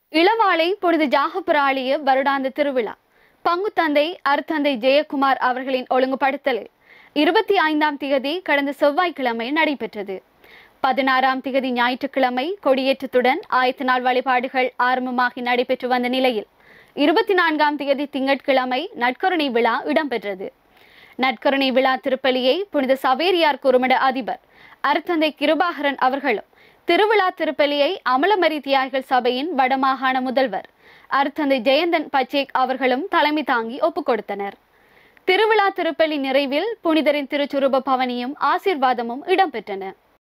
இளவாலை புனித ஜாகபுராலிய வருடாந்த திருவிழா பங்குத்தந்தை அருத்தந்தை ஜெயக்குமார் அவர்களின் ஒழுங்குபடுத்தலில் இருபத்தி ஐந்தாம் திகதி கடந்த செவ்வாய்க்கிழமை நடைபெற்றது பதினாறாம் திகதி ஞாயிற்றுக்கிழமை கொடியேற்றத்துடன் ஆயத்த நாள் வழிபாடுகள் ஆரம்பமாகி நடைபெற்று வந்த நிலையில் இருபத்தி நான்காம் திகதி திங்கட்கிழமை நட்கருணை விழா இடம்பெற்றது நட்கருணை விழா திருப்பலியை புனித சவேரியார் குறுமட அதிபர் அருத்தந்தை கிருபாகரன் அவர்களும் திருவிழா திருப்பலியை அமலமரி தியாகிகள் சபையின் வடமாகாண முதல்வர் அருத்தந்தை ஜெயந்தன் பச்சேக் அவர்களும் தலைமை தாங்கி ஒப்புக் கொடுத்தனர் திருவிழா திருப்பலி நிறைவில் புனிதரின் திருச்சுரூப பவனியும் ஆசீர்வாதமும் இடம்பெற்றன